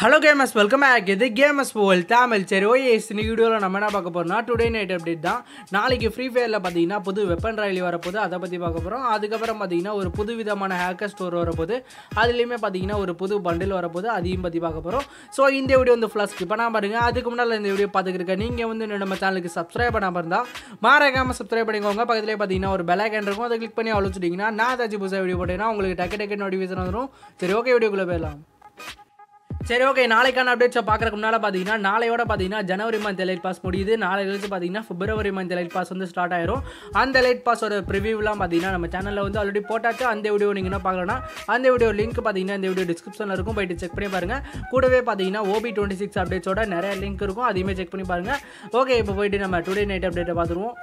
hello games welcome back இது games போல் தமிழ் சரி ஓஎஸ் இந்த வீடியோவில் நம்ம என்ன பார்க்க போகிறோம்னா டுடே நைட் அப்டேட் தான் நாளைக்கு ஃப்ரீ ஃபயரில் பார்த்தீங்கன்னா புது வெப்பன் ராயலி வரப்போகுது அதை பற்றி பார்க்க போகிறோம் அதுக்கப்புறம் பார்த்தீங்கன்னா ஒரு புது விதமான ஹேக்கர் ஸ்டோர் வரப்போகுது அதுலேயுமே பார்த்தீங்கன்னா ஒரு புது பண்டில் வரப்போகுது அதையும் பற்றி பார்க்க போகிறோம் ஸோ இந்த வீடியோ வந்து ஃபுல்லாக ஸ்கிப் பண்ணாமல் பாருங்க அதுக்கு முன்னால் இந்த வீடியோ பார்த்துக்கிருக்க நீங்கள் வந்து இன்னும் நம்ம சேனலுக்கு சப்ஸ்கிரைப் பண்ணாமல் இருந்தால் மறக்காமல் சப்ஸ்கிரைப் பண்ணிக்கோங்க பக்கத்துலேயே பார்த்தீங்கன்னா ஒரு பெல் ஐக்கன் இருக்கும் அதை கிளிக் பண்ணி அழிச்சிட்டிங்கன்னா நான் ஏதாச்சும் புதுசாக வீடியோ போட்டேன்னா உங்களுக்கு டக்கு டக்கு நோட்டிஃபிகேஷன் வந்துடும் சரி ஓகே வீடியோக்குள்ளே போயிடலாம் சரி ஓகே நாளைக்கான அப்டேட்ஸை பார்க்குறக்கு முன்னால் பார்த்தீங்கன்னா நாளையோட பார்த்தீங்கன்னா ஜனவரி மந்த் லைட் பாஸ் முடியுது நாளை கழிச்சு பார்த்தீங்கன்னா பிப்ரவரி மந்த் லைட் பாஸ் வந்து ஸ்டார்ட் ஆயிரும் அந்த லைட் பாஸோட ப்ரிவியூலாம் பார்த்தீங்கன்னா நம்ம சேனலில் வந்து ஆல்ரெடி போட்டாச்சு அந்த வீடியோ நீங்கள் என்ன பார்க்கலன்னா அந்த வீடியோ லிங்க் பார்த்தீங்கன்னா இந்த வீடியோ டிஸ்கிரிப்ஷனில் இருக்கும் போயிட்டு செக் பண்ணி பாருங்கள் கூடவே பார்த்தீங்கன்னா ஓபி டுவெண்ட்டி சிக்ஸ் அப்டேட்ஸோட நிறைய லிங்க் இருக்கும் அதையுமே செக் பண்ணி பாருங்கள் ஓகே இப்போ போயிட்டு நம்ம டுடே நைட் அப்டேட்டை பார்த்துருவோம்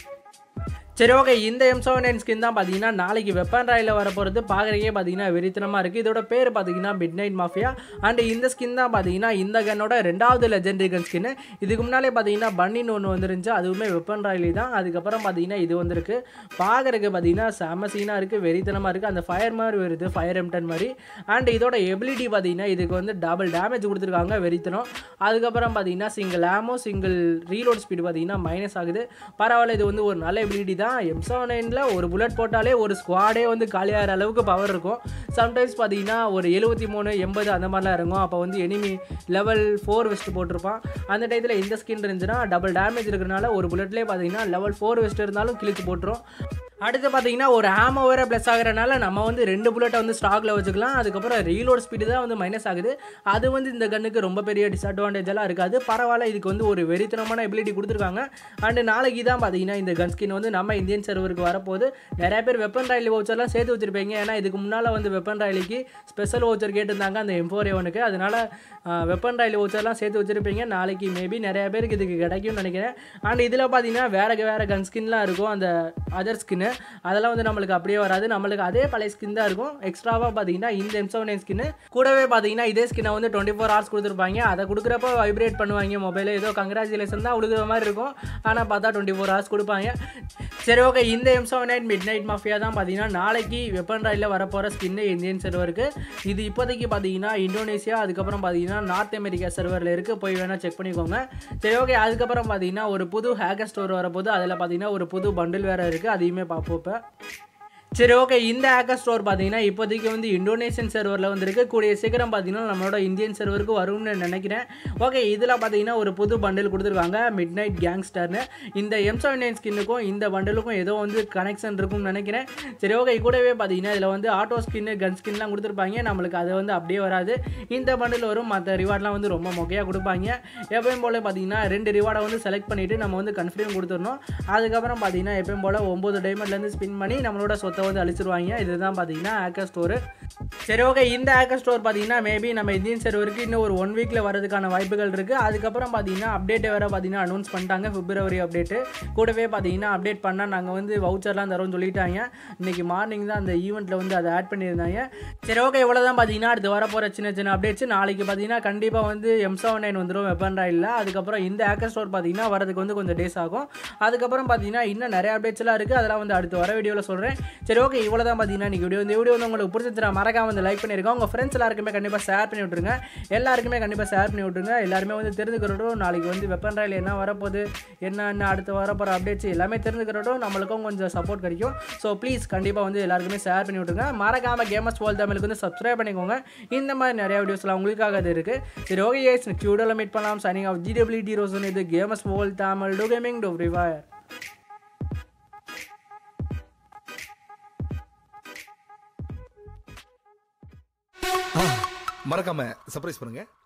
சரி ஓகே இந்த எம் செவன் நைன் ஸ்கின் தான் பார்த்தீங்கன்னா நாளைக்கு வெப்பன் ராயில் வர போகிறது பார்க்குறக்கே பார்த்தீங்கன்னா வெறித்தனமாக இருக்குது இதோட பேர் பார்த்தீங்கன்னா மிட் நைட் மாஃபியா அண்ட் இந்த ஸ்கின் தான் பார்த்தீங்கன்னா இந்த கன்னோட ரெண்டாவது லெஜெண்டரி கன் ஸ்கின் இதுக்கு முன்னாலே பார்த்தீங்கன்னா பன்னின்னு ஒன்று வந்துருந்துச்சு அதுவுமே வெப்பன் ராயிலி தான் அதுக்கப்புறம் பார்த்தீங்கன்னா இது வந்திருக்கு பார்க்குறக்கு பார்த்தீங்கன்னா செம சீனாக இருக்குது வெறித்தனமாக இருக்குது அந்த ஃபயர் மாதிரி வருது ஃபயர் எம்டன் மாதிரி அண்ட் இதோட எபிலிட்டி பார்த்தீங்கன்னா இதுக்கு வந்து டபுள் டேமேஜ் கொடுத்துருக்காங்க வெறித்தனம் அதுக்கப்புறம் பார்த்தீங்கன்னா single ammo single reload speed பார்த்தீங்கன்னா மைனஸ் ஆகுது பரவாயில்ல இது வந்து ஒரு நல்ல எபிலிட்டி தான் எம் செவன் நைனில் ஒரு புல்லட் போட்டாலே ஒரு ஸ்குவாடே வந்து காலியாகிற அளவுக்கு பவர் இருக்கும் சம்டைம்ஸ் பார்த்தீங்கன்னா ஒரு எழுபத்தி மூணு எண்பது அந்த மாதிரிலாம் இறங்கும் அப்போ வந்து எனிமி லெவல் ஃபோர் வெஸ்ட் போட்டிருப்பான் அந்த டயத்தில் இந்த ஸ்கின் இருந்துச்சுன்னா டபுள் டேமேஜ் இருக்கிறனால ஒரு புல்லட்லேயே பார்த்தீங்கன்னா லெவல் ஃபோர் வெஸ்ட் இருந்தாலும் கிழிச்சு போட்டுரும் அடுத்து பார்த்தீங்கன்னா ஒரு ஆமோ வேறு ப்ளஸ் ஆகிறனால நம்ம வந்து ரெண்டு புல்லட்டை வந்து ஸ்டாக்ல வச்சுக்கலாம் அதுக்கப்புறம் ரீலோட் ஸ்பீடு தான் வந்து மைனஸ் ஆகுது அது வந்து இந்த கண்ணுக்கு ரொம்ப பெரிய டிஸ்அட்வான்டேஜ் எல்லாம் இருக்காது பரவாயில்ல இதுக்கு வந்து ஒரு வெறித்தனமான எபிலிட்டி கொடுத்துருக்காங்க அண்டு நாளைக்கு தான் பார்த்தீங்கன்னா இந்த கன் ஸ்கின் வந்து நம்ம இந்தியன் சர்வருக்கு வரப்போகுது நிறைய பேர் வெப்பன் ராயலி வவுச்சர்லாம் சேர்த்து வச்சிருப்பீங்க ஏன்னா இதுக்கு முன்னால் வந்து வெப்பன் ராயலிக்கு ஸ்பெஷல் வவுச்சர் கேட்டிருந்தாங்க அந்த எம்போர் ஏவனுக்கு அதனால வெப்பன் ராயலி வவுச்சர்லாம் சேர்த்து வச்சிருப்பீங்க நாளைக்கு மேபி நிறைய பேருக்கு இதுக்கு கிடைக்கும்னு நினைக்கிறேன் அண்ட் இதில் பார்த்தீங்கன்னா வேறு வேறு கன் ஸ்கின்லாம் இருக்கும் அந்த அதர் ஸ்கின்னு அதெல்லாம் வந்து நம்மளுக்கு அப்படியே வராது நம்மளுக்கு அதே பழைய ஸ்கின் தான் இருக்கும் எக்ஸ்ட்ராவாக பார்த்தீங்கன்னா இந்த எம் செவன் நைன் ஸ்கின்னு கூடவே பார்த்தீங்கன்னா இதே ஸ்கின்னை வந்து டுவெண்ட்டி ஃபோர் ஹவர்ஸ் கொடுத்துருப்பாங்க அதை கொடுக்குறப்ப வைப்ரேட் பண்ணுவாங்க மொபைல் ஏதோ கங்க்ராச்சுலேஷன் தான் கொடுக்குற மாதிரி இருக்கும் ஆனால் பார்த்தா டுவெண்ட்டி ஃபோர் ஹவர்ஸ் கொடுப்பாங்க சரி ஓகே இந்த M seven nine midnight mafia தான் பார்த்தீங்கன்னா நாளைக்கு வெப்பன் ராயில் வரப்போகிற ஸ்கின்னு இந்தியன் சர்வருக்கு இது இப்போதைக்கு பார்த்தீங்கன்னா இந்தோனேஷியா அதுக்கப்புறம் பார்த்தீங்கன்னா நார்த் அமெரிக்கா சர்வரில் இருக்குது போய் வேணால் செக் பண்ணிக்கோங்க சரி ஓகே அதுக்கப்புறம் பார்த்தீங்கன்னா ஒரு புது ஹேக்கர் ஸ்டோர் வரப்போது அதில் பார்த்தீங்கன்னா ஒரு புது பண்டில் வேறு இருக்குது அதையுமே பார்ப்போம் இப்போ சரி ஓகே இந்த ஹேக்கர் ஸ்டோர் பார்த்தீங்கன்னா இப்போதைக்கு வந்து இந்தோனேஷியன் சர்வரில் வந்துருக்கு கூடிய சீக்கிரம் பார்த்தீங்கன்னா நம்மளோட இந்தியன் சர்வருக்கு வரும்னு நினைக்கிறேன் ஓகே இதில் பார்த்தீங்கன்னா ஒரு புது பண்டில் கொடுத்துருக்காங்க மிட் நைட் கேங்ஸ்டர்னு இந்த எம் செவன் நைன் ஸ்கின்னுக்கும் இந்த பண்டிலுக்கும் ஏதோ வந்து கனெக்ஷன் இருக்கும்னு நினைக்கிறேன் சரி ஓகே கூடவே பார்த்தீங்கன்னா இதில் வந்து ஆட்டோ ஸ்கின்னு கன் ஸ்கின்லாம் கொடுத்துருப்பாங்க நம்மளுக்கு அது வந்து அப்படியே வராது இந்த பண்டில் வரும் மற்ற ரிவார்ட்லாம் வந்து ரொம்ப மொக்கையாக கொடுப்பாங்க எப்பயும் போல் பார்த்தீங்கன்னா ரெண்டு ரிவார்டை வந்து செலக்ட் பண்ணிவிட்டு நம்ம வந்து கன்ஃபியூம் கொடுத்துடணும் அதுக்கப்புறம் பார்த்தீங்கன்னா எப்பயும் போல் ஒம்பது டைமண்ட்லேருந்து ஸ்பின் பண்ணி நம்மளோட சொத்தை வந்து அழிச்சிருவாங்க இதுதான் பார்த்தீங்கன்னா ஹேக்கர் ஸ்டோரு சரி ஓகே இந்த ஹேக்கர் ஸ்டோர் பார்த்தீங்கன்னா மேபி நம்ம இந்தியன் சர்வருக்கு இன்னும் ஒரு ஒன் வீக்கில் வரதுக்கான வாய்ப்புகள் இருக்குது அதுக்கப்புறம் பார்த்தீங்கன்னா அப்டேட் வேறு பார்த்தீங்கன்னா அனௌன்ஸ் பண்ணிட்டாங்க பிப்ரவரி அப்டேட்டு கூடவே பார்த்தீங்கன்னா அப்டேட் பண்ணால் நாங்கள் வந்து வவுச்சர்லாம் தரோம்னு சொல்லிட்டாங்க இன்றைக்கி மார்னிங் தான் அந்த ஈவெண்ட்டில் வந்து அதை ஆட் பண்ணியிருந்தாங்க சரி ஓகே இவ்வளோ தான் பார்த்தீங்கன்னா அடுத்து வர போகிற சின்ன சின்ன அப்டேட்ஸ் நாளைக்கு பார்த்தீங்கன்னா கண்டிப்பாக வந்து எம் செவன் நைன் வந்துடும் வெப்பன் ராயில் அதுக்கப்புறம் இந்த ஹேக்கர் ஸ்டோர் பார்த்தீங்கன்னா வரதுக்கு வந்து கொஞ்சம் டேஸ் ஆகும் அதுக்கப்புறம் பார்த்தீங்கன்னா இன்னும் நிறைய அப்டேட்ஸ்லாம் இருக்குது அதெல்லாம் வந்து அடுத்து வர வீடியோவில் சொல்கிறேன் சரி ஓகே இவ்வளோ தான் பார்த்தீங்கன்னா நீங்கள் வீடியோ இந்த வீடியோ வந்து உங்களுக்கு பிடிச்சிருந்தா மறக்காம வந்து லைக் பண்ணியிருக்கோம் உங்கள் ஃப்ரெண்ட்ஸ் எல்லாருக்குமே கண்டிப்பாக ஷேர் பண்ணி விட்ருங்க எல்லாருக்குமே கண்டிப்பாக ஷேர் பண்ணி விட்ருங்க எல்லாருமே வந்து தெரிஞ்சுக்கிறட்டும் நாளைக்கு வந்து வெப்பன் ராயில் என்ன வரப்போகுது என்ன என்ன அடுத்து வரப்போகிற அப்டேட்ஸ் எல்லாமே தெரிஞ்சுக்கிறட்டும் நம்மளுக்கும் கொஞ்சம் சப்போர்ட் கிடைக்கும் ஸோ ப்ளீஸ் கண்டிப்பாக வந்து எல்லாருக்குமே ஷேர் பண்ணி விட்ருங்க மறக்காமல் கேமஸ் வேர்ல்ட் தமிழுக்கு வந்து சப்ஸ்கிரைப் பண்ணிக்கோங்க இந்த மாதிரி நிறைய வீடியோஸ்லாம் உங்களுக்காக அது இருக்குது சரி ஓகே எஸ் நெக்ஸ்ட் வீடியோவில் மீட் பண்ணலாம் சைனிங் ஆஃப் ஜிடபிள்யூடி ரோசன் இது games world Tamil to gaming to free fire மறக்காம சர்ப்ரைஸ் பண்ணுங்க